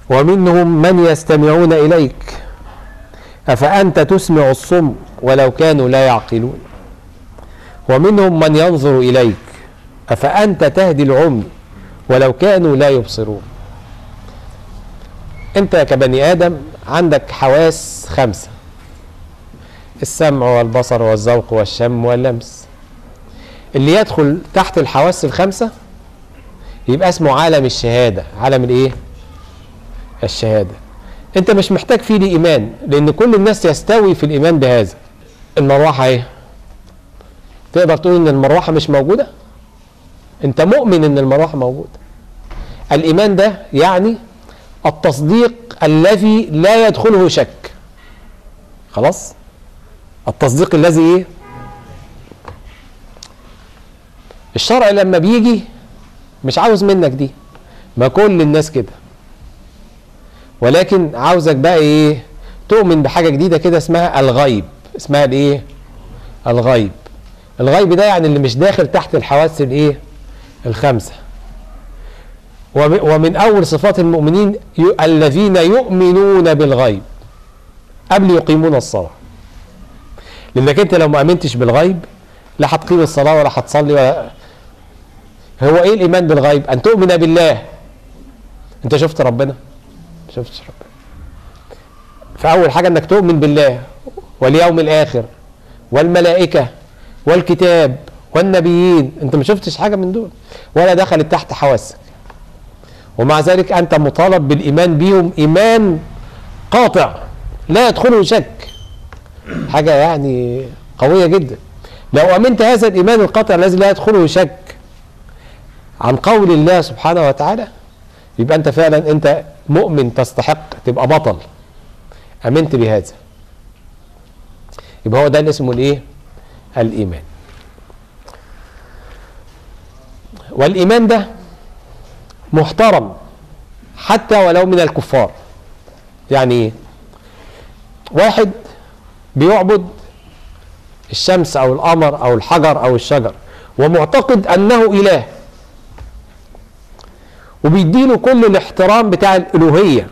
ومنهم من يستمعون إليك أفأنت تسمع الصم ولو كانوا لا يعقلون ومنهم من ينظر إليك أفأنت تهدي العمي ولو كانوا لا يبصرون أنت كبني آدم عندك حواس خمسة السمع والبصر والذوق والشم واللمس اللي يدخل تحت الحواس الخمسة يبقى اسمه عالم الشهادة عالم الايه الشهادة انت مش محتاج فيه ليه ايمان لان كل الناس يستوي في الايمان بهذا المروحة ايه تقدر تقول ان المروحة مش موجودة انت مؤمن ان المروحة موجودة الايمان ده يعني التصديق الذي لا يدخله شك خلاص التصديق الذي ايه الشرع لما بيجي مش عاوز منك دي ما كل الناس كده ولكن عاوزك بقى ايه تؤمن بحاجه جديده كده اسمها الغيب اسمها الايه الغيب الغيب ده يعني اللي مش داخل تحت الحواس الايه الخمسه وم- ومن اول صفات المؤمنين ي- الذين يؤمنون بالغيب قبل يقيمون الصلاه لانك انت لو ما امنتش بالغيب لا هتقيم الصلاه ولا هتصلي ولا هو ايه الايمان بالغيب ان تؤمن بالله انت شفت ربنا ما شفتش ربنا فاول حاجه انك تؤمن بالله واليوم الاخر والملائكه والكتاب والنبيين انت ما شفتش حاجه من دول ولا دخلت تحت حواسك ومع ذلك انت مطالب بالايمان بيهم ايمان قاطع لا يدخله شك حاجه يعني قويه جدا لو امنت هذا الايمان القاطع الذي لا يدخله شك عن قول الله سبحانه وتعالى يبقى انت فعلا انت مؤمن تستحق تبقى بطل امنت بهذا يبقى هو ده اللي اسمه الايه الايمان والايمان ده محترم حتى ولو من الكفار يعني ايه واحد بيعبد الشمس او القمر او الحجر او الشجر ومعتقد انه اله وبيديله كل الاحترام بتاع الالوهيه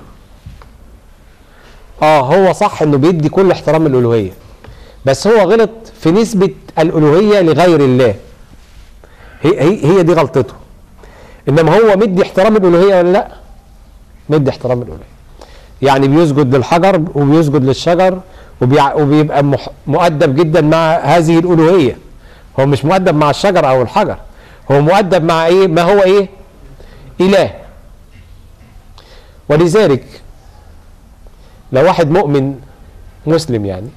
اه هو صح انه بيدي كل احترام الالوهيه بس هو غلط في نسبه الالوهيه لغير الله هي هي, هي دي غلطته انما هو مدي احترام الالوهيه ولا لا مدي احترام الالوهيه يعني بيسجد للحجر وبيسجد للشجر وبيع وبيبقى مح- مؤدب جدا مع هذه الالوهيه هو مش مؤدب مع الشجر او الحجر هو مؤدب مع ايه ما هو ايه اله ولذلك لو واحد مؤمن مسلم يعني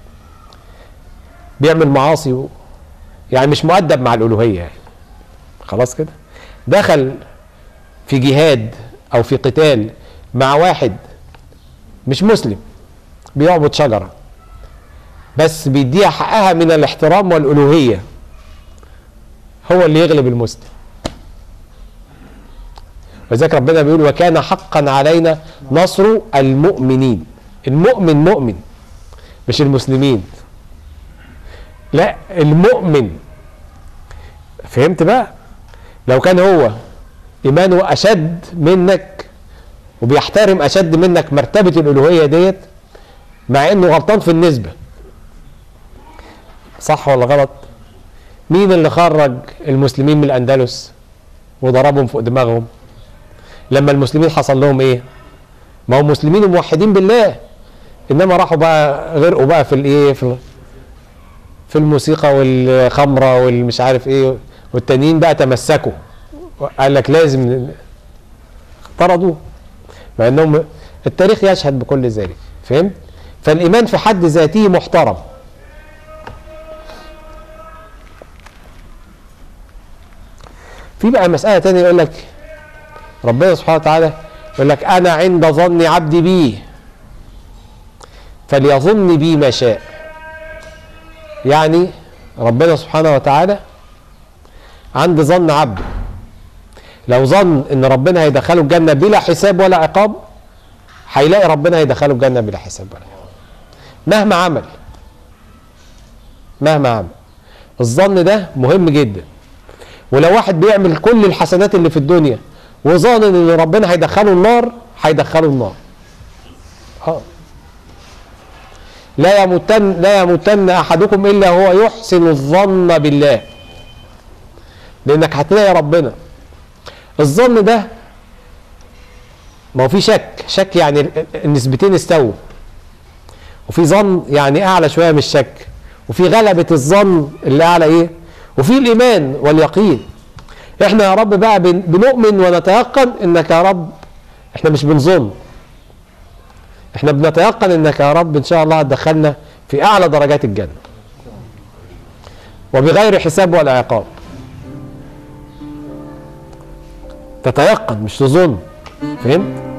بيعمل معاصي و- يعني مش مؤدب مع الالوهيه يعني خلاص كده دخل في جهاد او في قتال مع واحد مش مسلم بيعبد شجره بس بيديها حقها من الاحترام والالوهيه هو اللي يغلب المسلم وذلك ربنا بيقول وكان حقا علينا نصر المؤمنين المؤمن مؤمن مش المسلمين لا المؤمن فهمت بقى لو كان هو ايمانه اشد منك وبيحترم اشد منك مرتبه الالوهيه ديت مع انه غلطان في النسبه صح ولا غلط مين اللي خرج المسلمين من الاندلس وضربهم فوق دماغهم لما المسلمين حصل لهم ايه ما هم مسلمين وموحدين بالله انما راحوا بقى غرقوا بقى في الايه في في الموسيقى والخمره والمش عارف ايه والتانيين بقى تمسكوا قال لك لازم طردوه مع انهم التاريخ يشهد بكل ذلك فهمت فالايمان في حد ذاته محترم في بقى مسألة تانية يقول لك ربنا سبحانه وتعالى يقول لك أنا عند ظن عبدي بي فليظن بي ما شاء يعني ربنا سبحانه وتعالى عند ظن عبده لو ظن ان ربنا هيدخله الجنة بلا حساب ولا عقاب هيلاقي ربنا هيدخله الجنة بلا حساب ولا عقاب مهما عمل مهما عمل الظن ده مهم جدا ولو واحد بيعمل كل الحسنات اللي في الدنيا وظن ان ربنا هيدخله النار هيدخله النار اه لا يموتن لا يموتن احدكم الا هو يحسن الظن بالله لانك هتلاقي ربنا الظن ده ما هو في شك شك يعني ال- النسبتين استووا وفي ظن يعني اعلى شويه من الشك وفي غلبه الظن اللي اعلى ايه وفي الايمان واليقين احنا يا رب بقى بن- بنؤمن ونتيقن انك يا رب احنا مش بنظن احنا بنتيقن انك يا رب ان شاء الله هتدخلنا في اعلى درجات الجنه وبغير حساب ولا عقاب تتيقن مش تظن فهمت